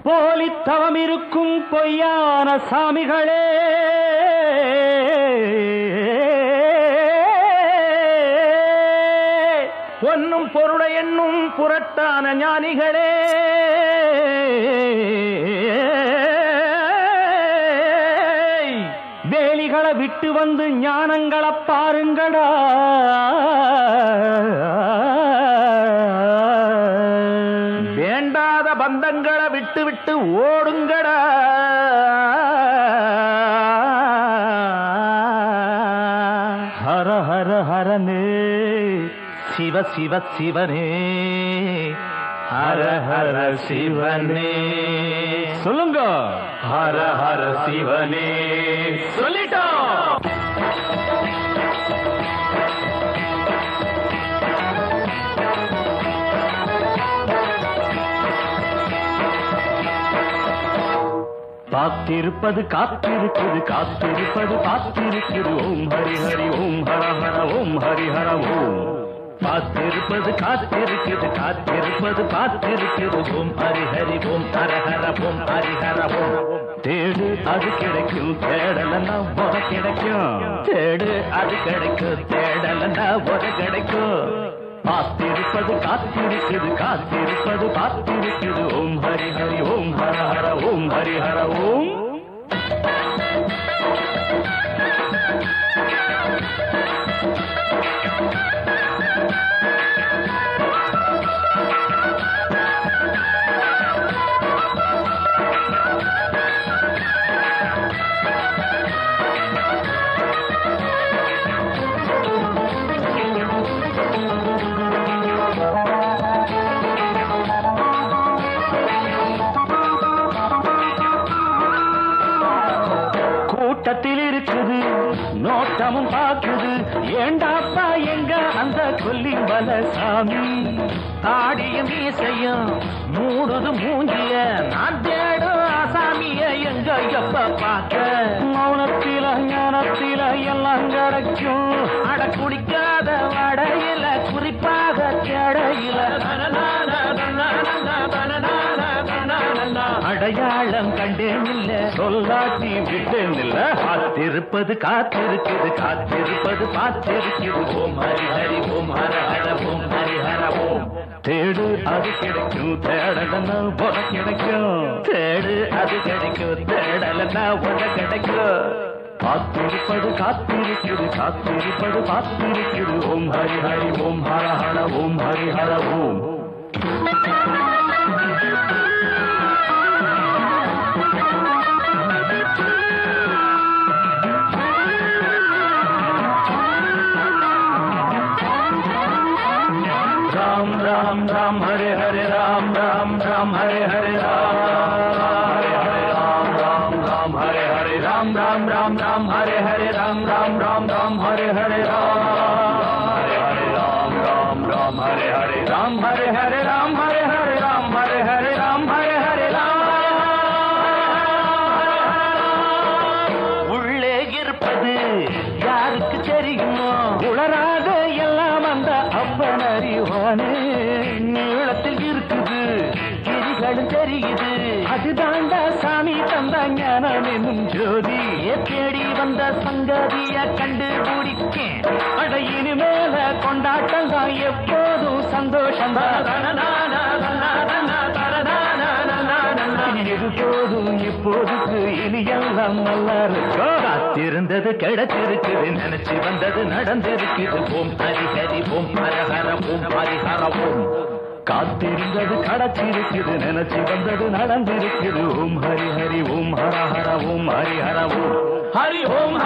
போலித்தவம் இருக்கும் பொய்யான சாமிகளே பொன்னும் பொருளை என்னும் புரட்டான ஞானிகளே வேலிகளை விட்டு வந்து ஞானங்களை பாருங்கடா வேண்டாத பந்தங்களை விட்டு விட்டு ஓடுங்கடா ஹர ஹர ஹரனே சிவ சிவ சிவனே ஹர ஹர சிவனே சொல்லுங்க ஹர ஹர சிவனே சொல்லிட்டோம் பார்த்திருப்பது காத்திருக்குது காத்திருப்பது பார்த்திருக்குது ஓம் ஹரி ஹரி ஓம் ஹர ஹர ஓம் ஹரி ஹர ஓம் பார்த்திருப்பது காத்திருக்குது காத்திருப்பது பார்த்திருக்குது ஓம் ஹரி ஹரி ஓம் ஹர ஹர ஓம் ஹரி ஹர ஓம் தேடு அது கிடைக்கும் தேடலன்னா ஒரு கிடைக்கும் தேடு அது கிடைக்கும் தேடலன்னா ஒரு கிடைக்கும் பார்த்திருப்பது காத்திருக்குது காத்திருப்பது பார்த்திருக்குது ஓம் ஹரி ஹரி ஓம் ஹர ஹர ஓம் ஹரி ஹர ஓம் கூட்டத்தில் இருக்குது நோட்டமும் பார்க்குது ஏண்டாப்பா எங்க அந்த கொல்லி சாமி ஆடிய மீசையும் மூடுது மூஞ்சிய நான் தேடும் ஆசாமிய எங்க எப்ப பார்க்க மௌனத்தில ஞானத்தில எல்லாம் கிடைக்கும் அட குடிக்காத வடையில குறிப்பாக தேடையில அடையாளம் கண்டேன் இல்ல சொல்லாட்டி விட்டேன் இல்ல காத்திருப்பது காத்திருக்குது காத்திருப்பது பார்த்திருக்குது ஓம் ஹரி ஹரி ஓம் ஹர ஹர ஓம் ஹரி ஹர ஓம் தேடு அது கிடைக்கும் தேடலன்னா உட கிடைக்கும் தேடு அது கிடைக்கும் தேடலன்னா உட கிடைக்கும் காத்திருப்பது காத்திருக்குது காத்திருப்பது பார்த்திருக்குது ஓம் ஹரி ஹரி ஓம் ஹர ஹர ஓம் ஹரி ஹர ஓம் राम राम राम हरे हरे राम राम राम हरे हरे राम हरे हरे राम राम राम हरे हरे राम राम राम राम हरे हरे राम राम राम राम हरे हरे राम हरे हरे राम राम राम हरे हरे राम हरे हरे राम हरे हरे राम हरे हरे राम हरे हरे राम உள்ளே இருப்பது யாருக்கு தெரியுமோ உளராத எல்லாம் அந்த அப்பன் அறிவானே நீளத்தில் இருக்குது கிரிகளும் தெரியுது அதுதாண்டா சாமி தந்த ஞானம் என்னும் ஜோதி தேடி வந்த சங்கதிய கண்டுபிடிக்க அட இனிமேல கொண்டாட்டம் தான் எப்போதும் சந்தோஷம் இது போதும் இப்போதுக்கு இனி எல்லாம் நல்லா இருக்கும் காத்திருந்தது கிடைச்சிருக்குது நினைச்சு வந்தது நடந்திருக்குது ஓம் ஹரி ஹரி ஓம் ஹர ஹர ஓம் ஹரி ஹர ஓம் காத்திருந்தது கிடைச்சிருக்குது நினைச்சு வந்தது நடந்திருக்குது ஓம் ஹரி ஹரி ஓம் ஹர ஹர ஓம் ஹரி ஹர ஓம் ஹரி ஓம்